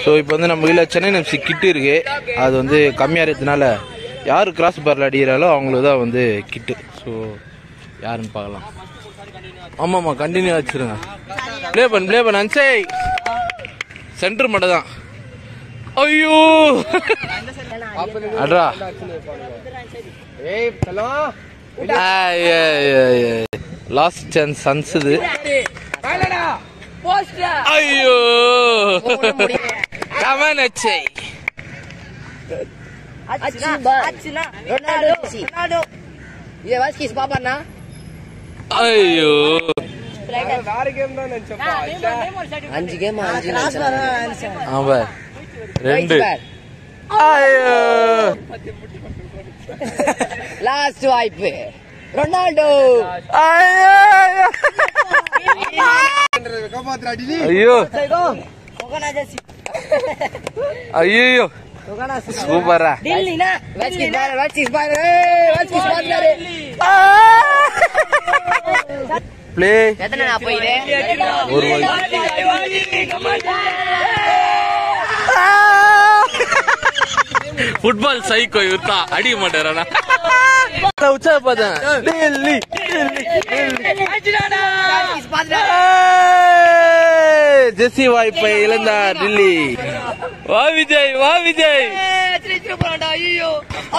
so இப்போ வந்து நம்ம கையில் சென்னை எஃப்சி கிட்டு இருக்கு அது வந்து கம்மியாக இருக்கிறதுனால யார் கிராஸ் பாரில் அடிக்கிறாலோ அவங்களுக்கு தான் வந்து கிட்டு ஸோ யாருன்னு பார்க்கலாம் ஆமாம்மா கண்டினியூ வச்சிருங்க ப்ளே பண்ணு ப்ளே பண்ணு அன்சை சென்டர் மட்டும் தான் ஐயோ அட்ரா லாஸ்ட் சான்ஸ் சன்ஸ் இது ஐயோ கமன் அச்சை ये बस किस पापा ना ஐயோ அஞ்சு கேம் அஞ்சு ஆமா ரெண்டு ஐயோ லாஸ்ட் வாய்ப்பு ரொனால்டோ ஐயோ ஐயோ சூப்பரா வாட்ச் கிஸ் பாரு வாட்ச் கிஸ் பாரு வாட்ச் கிஸ் பாரு ப்ளே எத்தனை நான் போயிடு ஒரு ஃபுட்பால் சைக்கோ இவர்த்தா அடிக்க மாட்டாரா உற்சாக பார்த்தேன் டெல்லி ஜெஸ்ஸி வாய்ப்பை இழந்தார் டில்லி வா விஜய் வா விஜய் ஐயோ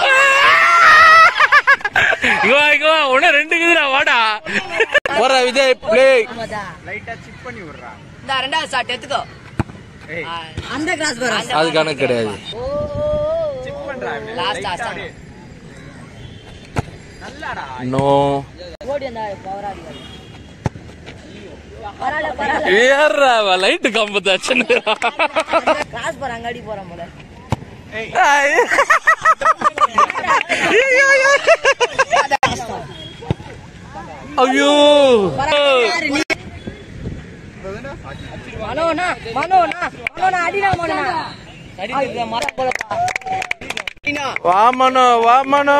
இங்க வா இங்க வா உடனே ரெண்டு குதிரா வாடா போற விஜய் பிளே இந்த ரெண்டாவது ஷாட் எடுத்துக்கோ அந்த கிராஸ் பாரு அது கணக்கு கிடையாது லாஸ்ட் லாஸ்ட் நோ ஓடி அந்த பவர் அடிக்காது பரவாயில்ல பரவாயில்ல ஏறா லைட் கம்பத்தாச்சு கிராஸ் பாரு அங்க அடி போறோம் போல ஐயோ மனோனா மனோனா மனோனா அடினா மனோனா அடி மரம் போலப்பா வாமனோ வாமனோ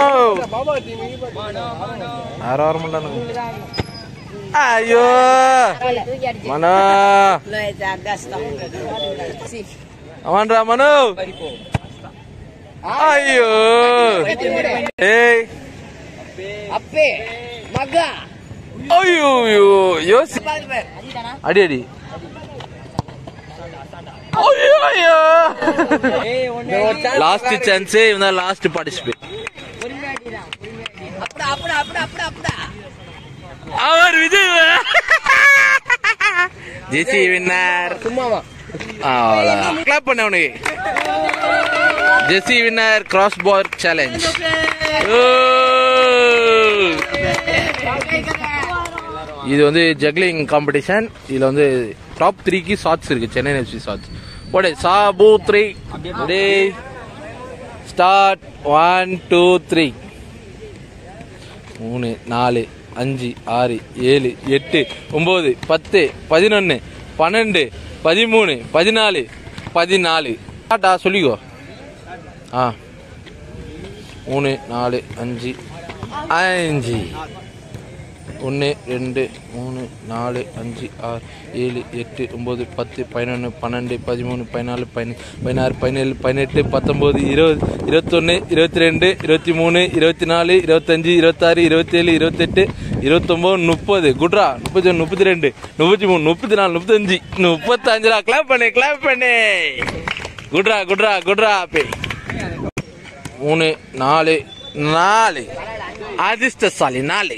யாரும் வர மாட்டானுங்க ஐயோ தூக்கி அடிச்சு மனோ கஷ்டம் அவன்டா மனோ ஐயோ ஏய் அப்பே மகா ஐயோ ஐயோ யோசி அடி அடி ஐயோ ஐயோ லாஸ்ட் சான்ஸ் இவன் தான் லாஸ்ட் பார்ட்டிசிபேட் அப்படா அப்படா அப்படா அப்படா அப்படா அவர் விஜய் ஜெசி வின்னர் சும்மாவா அவ்வளோதான் கிளாப் பண்ண அவனுக்கு ஜெசி வின்னர் கிராஸ் பார் சேலஞ்ச் இது வந்து ஜக்லிங் காம்படிஷன் இதுல வந்து டாப் த்ரீக்கு ஷார்ட்ஸ் இருக்கு சென்னை எஃப்சி ஷார்ட்ஸ் போடே சாபு three day start one two three மூணு நாலு அஞ்சு ஆறு ஏழு எட்டு ஒம்பது பத்து பதினொன்று பன்னெண்டு பதிமூணு பதினாலு பதினாலு ஆட்டா சொல்லிக்கோ ஆ மூணு நாலு அஞ்சு அஞ்சு ஒன்று ரெண்டு மூணு நாலு அஞ்சு ஆறு ஏழு எட்டு ஒம்பது பத்து பதினொன்று பன்னெண்டு பதிமூணு பதினாலு பதினஞ்சு பதினாறு பதினேழு பதினெட்டு பத்தொம்போது இருபது இருபத்தொன்று இருபத்தி ரெண்டு இருபத்தி மூணு இருபத்தி நாலு இருபத்தஞ்சு இருபத்தாறு இருபத்தேழு இருபத்தெட்டு இருபத்தொம்போது முப்பது குட்ரா முப்பத்தி ஒன்று முப்பத்தி ரெண்டு முப்பத்தி மூணு முப்பத்தி நாலு முப்பத்தஞ்சு முப்பத்தஞ்சுரா கிளாப் பண்ணு கிளாப் பண்ணு குட்ரா குட்ரா குட்ரா பே மூணு நாலு நாலு அதிர்ஷ்டசாலி நாலு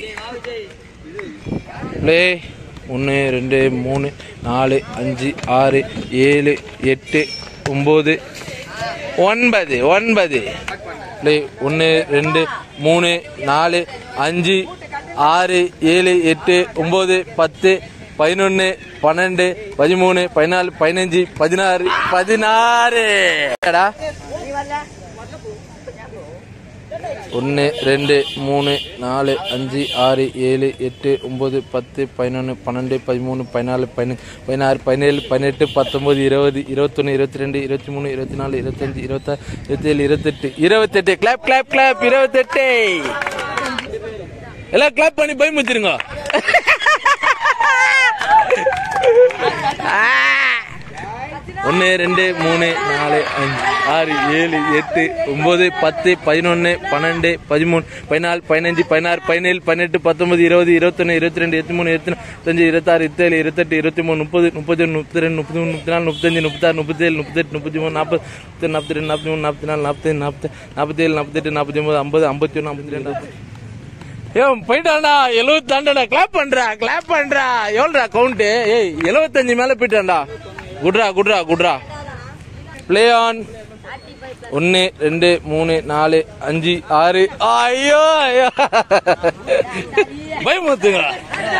ப்ளே ஒன்று ரெண்டு மூணு நாலு அஞ்சு ஆறு ஏழு எட்டு ஒம்பது ஒன்பது ஒன்பது ப்ளே ஒன்று ரெண்டு மூணு நாலு அஞ்சு ஆறு ஏழு எட்டு ஒம்பது பத்து பதினொன்று பன்னெண்டு பதிமூணு பதினாலு பதினஞ்சு பதினாறு பதினாறு ஏடா ஒன்று ரெண்டு மூணு நாலு அஞ்சு ஆறு ஏழு எட்டு ஒம்பது பத்து பதினொன்று பன்னெண்டு பதிமூணு பதினாலு பதினஞ்சு பதினாறு பதினேழு பதினெட்டு பத்தொம்பது இருபது இருபத்தொன்று இருபத்தி ரெண்டு இருபத்தி மூணு இருபத்தி நாலு இருபத்தஞ்சு இருபத்தாறு இருபத்தேழு இருபத்தெட்டு இருபத்தெட்டு கிளாப் கிளாப் கிளாப் இருபத்தெட்டு எல்லாம் கிளாப் பண்ணி பயமுச்சிருங்க ஆ ஒன்று ரெண்டு மூணு நாலு அஞ்சு ஆறு ஏழு எட்டு ஒம்பது பத்து பதினொன்று பன்னெண்டு பதிமூணு பதினாலு பதினஞ்சு பதினாறு பதினேழு பதினெட்டு பத்தொன்பது இருபது இருபத்தொன்று இருபத்தி ரெண்டு இருபத்தி மூணு இருபத்தி நாலு இருபத்தாறு இருபத்தேழு இருபத்தெட்டு இருபத்தி மூணு முப்பது முப்பத்தி ஒன்று முப்பத்தி ரெண்டு முப்பத்தி மூணு முப்பத்தி நாலு முப்பத்தஞ்சு முப்பத்தாறு முப்பத்தேழு முப்பத்தெட்டு முப்பத்தி மூணு நாற்பது நாற்பத்தி ரெண்டு நாற்பத்தி மூணு நாற்பத்தி நாலு நாற்பத்தஞ்சு நாற்பத்தி நாற்பத்தேழு நாற்பத்தெட்டு நாற்பத்தி ஒன்பது ஐம்பது ஐம்பத்தி ஒன்று ஐம்பத்தி ரெண்டு ஏ போயிட்டான்டா எழுபத்தி தாண்டா கிளாப் பண்றா கிளாப் பண்றா எவ்வளோடா கவுண்ட் ஏய் எழுபத்தஞ்சு மேல போயிட்டான்டா குட்ரா குட்ரா குட்ரா பிளே ஆன் ஒன்று ரெண்டு மூணு நாலு அஞ்சு ஆறு ஐயோ ஐயோ பயமுத்துங்களா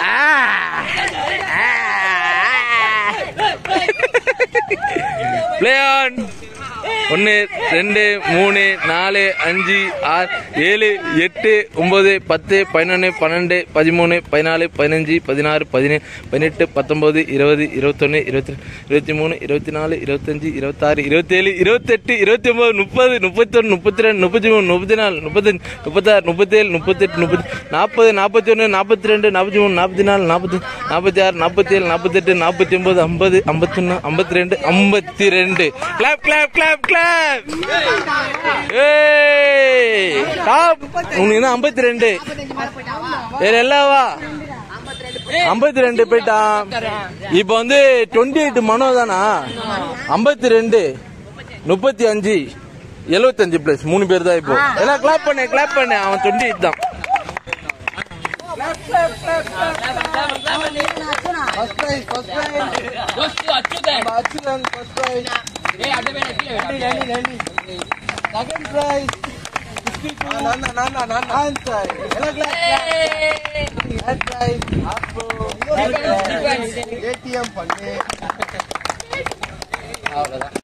பிளே ஆன் ஒன்று ரெண்டு மூணு நாலு அஞ்சு ஆறு ஏழு எட்டு ஒம்பது பத்து பதினொன்று பன்னெண்டு பதிமூணு பதினாலு பதினஞ்சு பதினாறு பதினேழு பதினெட்டு பத்தொம்பது இருபது இருபத்தொன்று இருபத்தி இருபத்தி மூணு இருபத்தி நாலு இருபத்தஞ்சு இருபத்தாறு இருபத்தேழு இருபத்தெட்டு இருபத்தி ஒம்பது முப்பது முப்பத்தொன்று முப்பத்தி ரெண்டு முப்பத்தி மூணு முப்பத்தி நாலு முப்பத்தஞ்சு முப்பத்தாறு முப்பத்தேழு முப்பத்தெட்டு முப்பத்தி நாற்பது நாற்பத்தி ஒன்று நாற்பத்தி ரெண்டு நாற்பத்தி மூணு நாற்பத்தி நாலு நாற்பத்தி நாற்பத்தி ஆறு நாற்பத்தேழு நாற்பத்தெட்டு நாற்பத்தி ஒன்பது ஐம்பது ஐம்பத்தொன்று ஐம்பத்தி ரெண்டு ஐம்பத்தி ரெண்டு கிளாப் கிளாப் கிளாப் கிளாப் ஏய் டாப் உனக்கு என்ன ஐம்பத்தி ரெண்டு வேற எல்லாவா ஐம்பத்தி ரெண்டு போயிட்டான் இப்போ வந்து டுவெண்ட்டி எயிட் மனோ தானா ஐம்பத்தி ரெண்டு முப்பத்தி அஞ்சு எழுபத்தஞ்சு பிளஸ் மூணு பேர் தான் இப்போ எல்லாம் கிளாப் பண்ணு கிளாப் பண்ணு அவன் டுவெண்ட்டி எயிட் தான் first prize first prize Achuthan first prize நன்றி நன்றி செகண்ட் பிரைஸ் நான் நான் நான் நான் ஆன்சர் எல்லாம் கிளாஸ் தேர்ட் பிரைஸ் அப்போ ஏடிஎம் பண்ணு அவ்வளவுதான்